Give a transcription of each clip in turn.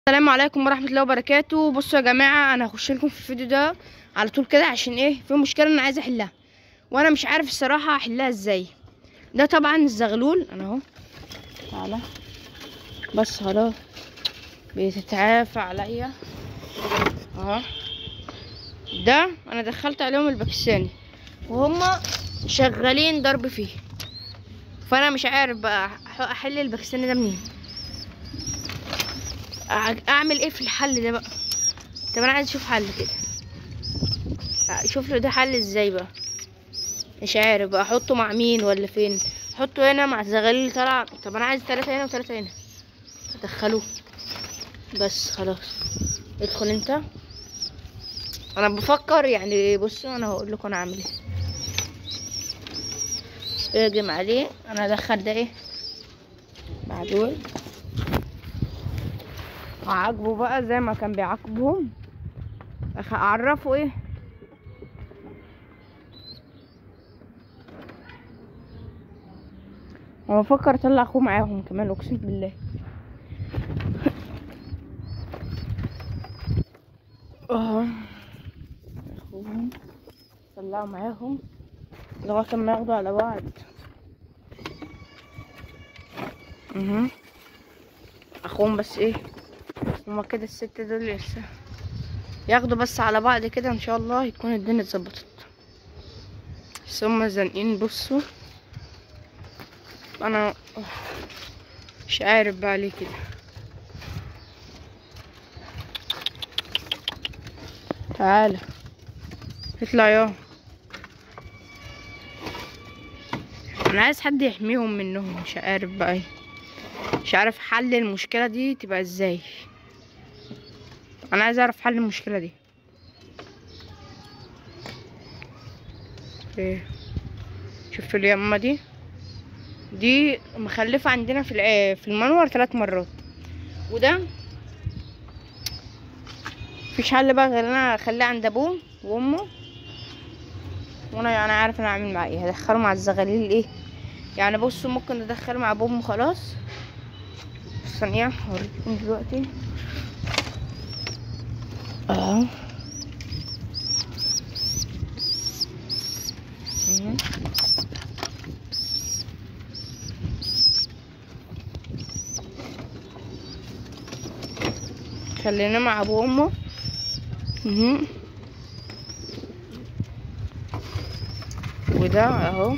السلام عليكم ورحمة الله وبركاته بصوا يا جماعة انا هخش لكم في الفيديو ده على طول كده عشان ايه في مشكلة انا عايزة احلها وانا مش عارف الصراحة احلها ازاي ده طبعا الزغلول انا اهو تعالى بس خلاص بيتتعافى عليا اهو ده انا دخلت عليهم الباكستاني وهما شغالين ضرب فيه فانا مش عارف بقى أح- احل الباكستاني ده منين أع- اعمل ايه في الحل ده بقى طب انا عايز اشوف حل كده اشوف له ده حل ازاي بقى مش عارف بقى احطه مع مين ولا فين احطه هنا مع الزغاليل اللي طالعه طب انا عايز ثلاثة هنا وثلاثة هنا ادخلوه بس خلاص ادخل انت انا بفكر يعني بصوا انا هقول لكم انا اعمل ايه اهجم عليه انا ادخل ده ايه مع دول هعاقبه بقى زي ما كان بيعاقبهم أخ- اعرفه ايه هو بفكر اطلع اخوه معاهم كمان اقسم بالله اه اخوهم طلعوا معاهم لغايه ما ياخدوا على بعض اها اخوهم بس ايه هما كده الست دول لسه ياخدوا بس على بعض كده ان شاء الله يكون الدنيا اتظبطت بس هما زانقين بصوا انا مش عارف بقى ليه كده تعالى اطلع يا انا عايز حد يحميهم منهم مش عارف بقى ايه مش عارف حل المشكلة دي تبقى ازاي انا عايز اعرف حل المشكلة دي ايه شوف اليمة دي دي مخلفة عندنا في الع- في المنور ثلاث مرات وده مفيش حل بقى غير انا اخليه عند ابوه وامه وانا انا عارف انا اعمل معاه ايه هدخله مع الزغاليل ايه يعني بصوا ممكن ندخله مع ابوه وامه خلاص ثانية هوريكم دلوقتي اه مم. خلينا مع ابو وامه مهم. وده اهو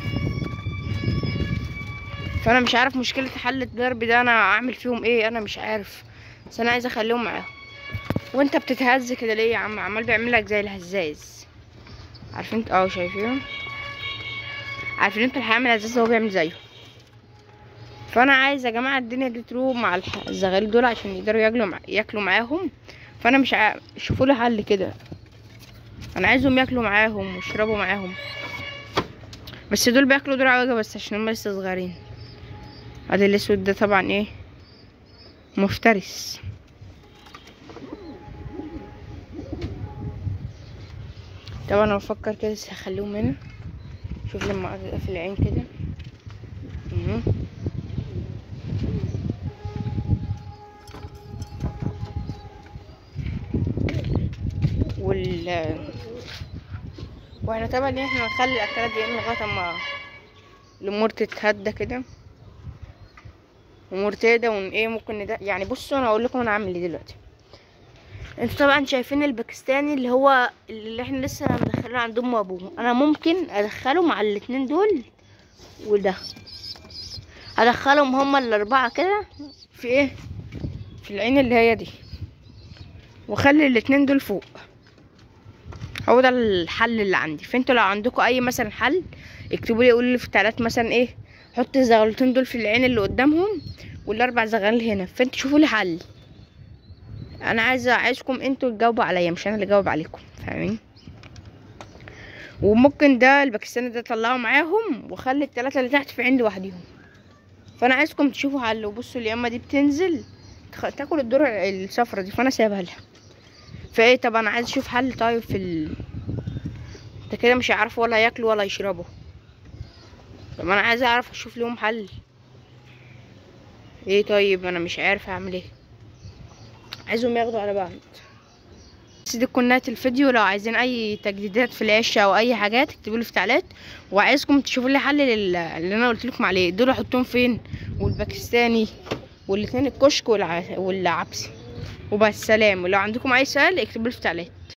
فانا مش عارف مشكله حل الضرب ده انا اعمل فيهم ايه انا مش عارف بس انا عايزه اخليهم معاهم وانت بتتهز كده ليه يا عم عمال بيعمل لك زي الهزاز عارفين انت اه شايفين عارفين انت الحيوان الهزاز هو بيعمل زيه فانا عايزه يا جماعه الدنيا دي تروح مع الح- الزغاليل دول عشان يقدروا ياكلوا مع... ياكلوا معاهم فانا مش عارف شوفوا لي حل كده انا عايزهم ياكلوا معاهم ويشربوا معاهم بس دول بياكلوا دول عوجة بس عشان هم لسه صغيرين ادي الاسود ده طبعا ايه مفترس طبعا انا بفكر كده بس هخليهم هنا شوف لما اقفل العين كده مهم. وال واحنا طبعا إن احنا نخلي الاكلات دي لغايه اما الامور تتهدى كده امور تهدى ون ايه ممكن ندا يعني بصوا انا هقول لكم انا عامل ايه دلوقتي انتوا طبعا شايفين الباكستاني اللي هو اللي احنا لسه مدخلينه عند امه وابوه انا ممكن ادخله مع الاتنين دول وده هدخلهم هما الاربعه كده في ايه في العين اللي هي دي واخلي الاتنين دول فوق هو ده الحل اللي عندي فانتوا لو عندكم اي مثلا حل اكتبوا لي قولوا لي في التعليقات مثلا ايه حط الزغلتين دول في العين اللي قدامهم والاربع زغاليل هنا فانتوا شوفوا لي حل انا عايزه عايزكم انتوا تجاوبوا عليا مش انا اللي جاوب عليكم فاهمين وممكن ده الباكستاني ده طلعه معاهم وخلي التلاتة اللي تحت في عين لوحديهم فانا عايزكم تشوفوا حل وبصوا اليمه دي بتنزل تخ- تاكل الدور الصفرا دي فانا سايبها لها فايه طب انا عايز اشوف حل طيب في ال ده كده مش هيعرفوا ولا ياكلوا ولا يشربوا طب انا عايز اعرف اشوف لهم حل ايه طيب انا مش عارف اعمل ايه عايزهم ياخدوا على بعض بس دي تكون نهاية الفيديو لو عايزين اي تجديدات في العيش او اي حاجات اكتبوا لي في تعليقات وعايزكم تشوفوا لي حل لل- اللي انا قلت لكم عليه دول احطهم فين والباكستاني والاتنين الكشك والع... والعبسي وبس سلام ولو عندكم اي سؤال اكتبوا لي في تعليقات